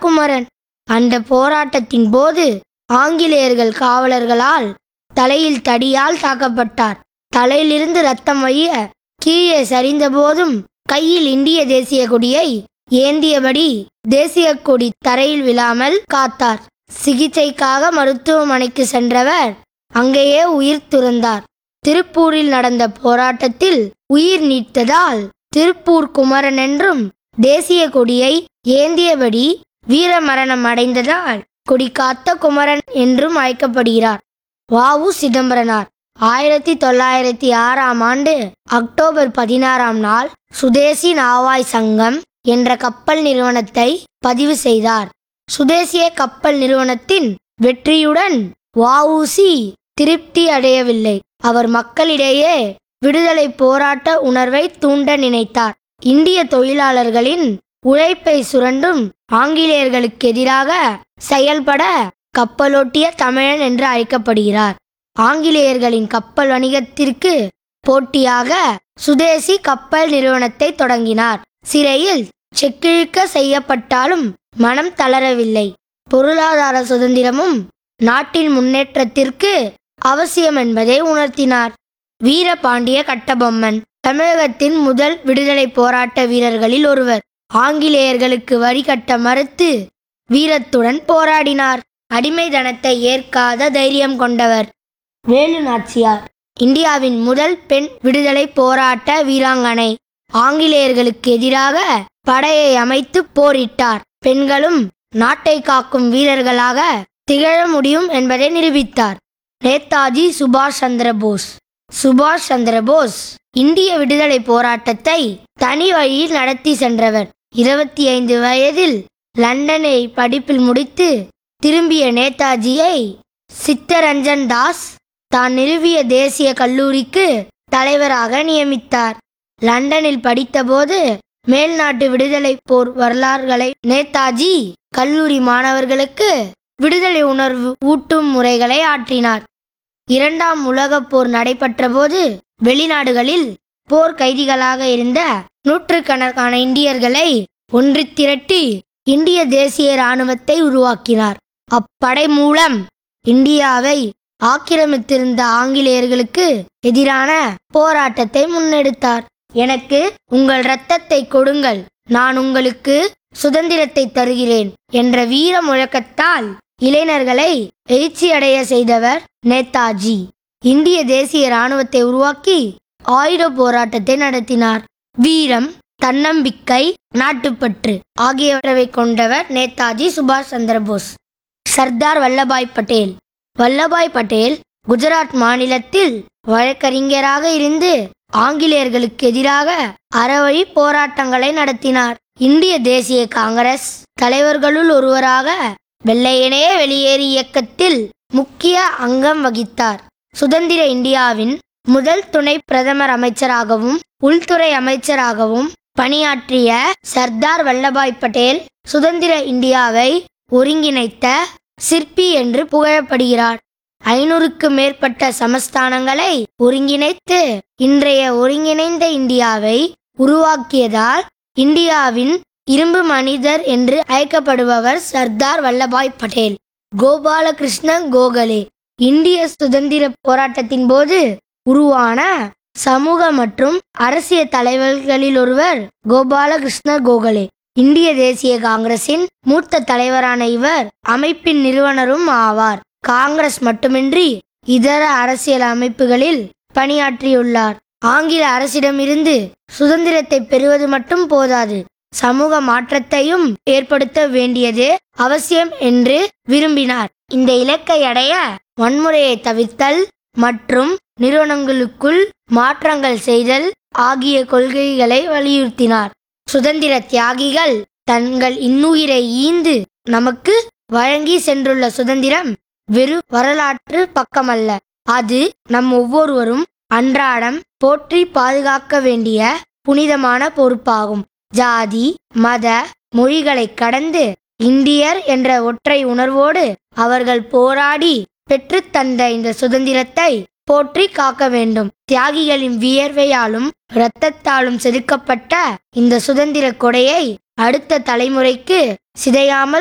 குமரன் அந்த போராட்டத்தின் போது ஆங்கிலேயர்கள் காவலர்களால் தலையில் தடியால் தாக்கப்பட்டார் தலையிலிருந்து ரத்தம் வழிய கீழே சரிந்த போதும் கையில் இந்திய தேசிய கொடியை ஏந்தியபடி தேசிய கொடி தரையில் விழாமல் காத்தார் சிகிச்சைக்காக மருத்துவமனைக்கு சென்றவர் அங்கேயே உயிர் துறந்தார் திருப்பூரில் நடந்த போராட்டத்தில் உயிர் நீத்ததால் திருப்பூர் குமரன் என்றும் தேசிய கொடியை ஏந்தியபடி வீரமரணம் அடைந்ததால் கொடி காத்த குமரன் என்றும் அழைக்கப்படுகிறார் வாவு சிதம்பரனார் ஆயிரத்தி தொள்ளாயிரத்தி ஆறாம் ஆண்டு அக்டோபர் பதினாறாம் நாள் சுதேசி நாவாய் சங்கம் என்ற கப்பல் நிறுவனத்தை பதிவு செய்தார் சுதேசிய கப்பல் நிறுவனத்தின் வெற்றியுடன் வஉசி திருப்தி அடையவில்லை அவர் மக்களிடையே விடுதலை போராட்ட உணர்வை தூண்ட நினைத்தார் இந்திய தொழிலாளர்களின் உழைப்பை சுரண்டும் ஆங்கிலேயர்களுக்கு எதிராக செயல்பட கப்பலோட்டிய தமிழன் என்று அழைக்கப்படுகிறார் ஆங்கிலேயர்களின் கப்பல் வணிகத்திற்கு போட்டியாக சுதேசி கப்பல் நிறுவனத்தை தொடங்கினார் சிறையில் செக்கிழுக்க செய்யப்பட்டாலும் மனம் தளரவில்லை பொருளாதார சுதந்திரமும் நாட்டின் முன்னேற்றத்திற்கு அவசியம் என்பதை உணர்த்தினார் வீரபாண்டிய கட்டபொம்மன் தமிழகத்தின் முதல் விடுதலை போராட்ட வீரர்களில் ஒருவர் ஆங்கிலேயர்களுக்கு வரி கட்ட மறுத்து வீரத்துடன் போராடினார் அடிமைதனத்தை ஏற்காத தைரியம் கொண்டவர் வேலு நாச்சியார் இந்தியாவின் முதல் பெண் விடுதலை போராட்ட வீராங்கனை ஆங்கிலேயர்களுக்கு எதிராக படையை அமைத்து போரிட்டார் பெண்களும் நாட்டை காக்கும் வீரர்களாக திகழ முடியும் என்பதை நிரூபித்தார் நேதாஜி சுபாஷ் சந்திர போஸ் சுபாஷ் சந்திர போஸ் இந்திய விடுதலை போராட்டத்தை தனி வழியில் நடத்தி சென்றவர் இருபத்தி ஐந்து வயதில் லண்டனை படிப்பில் முடித்து திரும்பிய நேதாஜியை சித்தரஞ்சன் தாஸ் தான் நிறுவிய தேசிய கல்லூரிக்கு தலைவராக நியமித்தார் லண்டனில் படித்தபோது மேல்நாட்டு விடுதலை போர் வரலாறுகளை நேதாஜி கல்லூரி மாணவர்களுக்கு விடுதலை உணர்வு ஊட்டும் முறைகளை ஆற்றினார் இரண்டாம் உலகப் போர் நடைபெற்ற போது வெளிநாடுகளில் போர் கைதிகளாக இருந்த நூற்றுக்கணக்கான இந்தியர்களை ஒன்று திரட்டி இந்திய தேசிய இராணுவத்தை உருவாக்கினார் அப்படை மூலம் இந்தியாவை ஆக்கிரமித்திருந்த ஆங்கிலேயர்களுக்கு எதிரான போராட்டத்தை முன்னெடுத்தார் எனக்கு உங்கள் இரத்தத்தை கொடுங்கள் நான் உங்களுக்கு சுதந்திரத்தை தருகிறேன் என்ற வீர முழக்கத்தால் இளைஞர்களை எழுச்சியடைய செய்தவர் நேதாஜி இந்திய தேசிய இராணுவத்தை உருவாக்கி ஆயுத போராட்டத்தை நடத்தினார் வீரம் தன்னம்பிக்கை நாட்டுப்பற்று ஆகியவற்றை கொண்டவர் நேதாஜி சுபாஷ் சந்திர போஸ் சர்தார் வல்லபாய் பட்டேல் வல்லபாய் பட்டேல் குஜராத் மாநிலத்தில் வழக்கறிஞராக இருந்து ஆங்கிலேயர்களுக்கு எதிராக அறவழி போராட்டங்களை நடத்தினார் இந்திய தேசிய காங்கிரஸ் தலைவர்களுள் ஒருவராக வெள்ளையனே வெளியேறு இயக்கத்தில் முக்கிய அங்கம் வகித்தார் சுதந்திர இந்தியாவின் முதல் துணை பிரதமர் அமைச்சராகவும் உள்துறை அமைச்சராகவும் பணியாற்றிய சர்தார் வல்லபாய் பட்டேல் சுதந்திர இந்தியாவை ஒருங்கிணைத்த சிற்பி என்று புகழப்படுகிறார் ஐநூறுக்கு மேற்பட்ட சமஸ்தானங்களை ஒருங்கிணைத்து இன்றைய ஒருங்கிணைந்த இந்தியாவை உருவாக்கியதால் இந்தியாவின் இரும்பு மனிதர் என்று அழைக்கப்படுபவர் சர்தார் வல்லபாய் பட்டேல் கோபாலகிருஷ்ண கோகலே இந்திய சுதந்திர போராட்டத்தின் போது உருவான சமூக மற்றும் அரசியல் தலைவர்களில் ஒருவர் கோபாலகிருஷ்ண கோகலே இந்திய தேசிய காங்கிரசின் மூத்த தலைவரான இவர் அமைப்பின் நிறுவனரும் ஆவார் காங்கிரஸ் மட்டுமின்றி இதர அரசியல் அமைப்புகளில் பணியாற்றியுள்ளார் ஆங்கில அரசிடமிருந்து சுதந்திரத்தை பெறுவது மட்டும் போதாது சமூக மாற்றத்தையும் ஏற்படுத்த வேண்டியது அவசியம் என்று விரும்பினார் இந்த இலக்கை அடைய வன்முறையை தவிர்த்தல் மற்றும் நிறுவனங்களுக்குள் மாற்றங்கள் செய்தல் ஆகிய கொள்கைகளை வலியுறுத்தினார் சுதந்திர தியாகிகள் தங்கள் இன்னுயிரை ஈந்து நமக்கு வழங்கி சென்றுள்ள சுதந்திரம் வெறும் வரலாற்று பக்கமல்ல அது நம் ஒவ்வொருவரும் அன்றாடம் போற்றி பாதுகாக்க வேண்டிய புனிதமான பொறுப்பாகும் ஜாதி மத மொழிகளை கடந்து இந்தியர் என்ற ஒற்றை உணர்வோடு அவர்கள் போராடி பெற்றுத் தந்த இந்த சுதந்திரத்தை போற்றி காக்க வேண்டும் தியாகிகளின் வியர்வையாலும் இரத்தத்தாலும் செதுக்கப்பட்ட இந்த சுதந்திர கொடையை அடுத்த தலைமுறைக்கு சிதையாமல்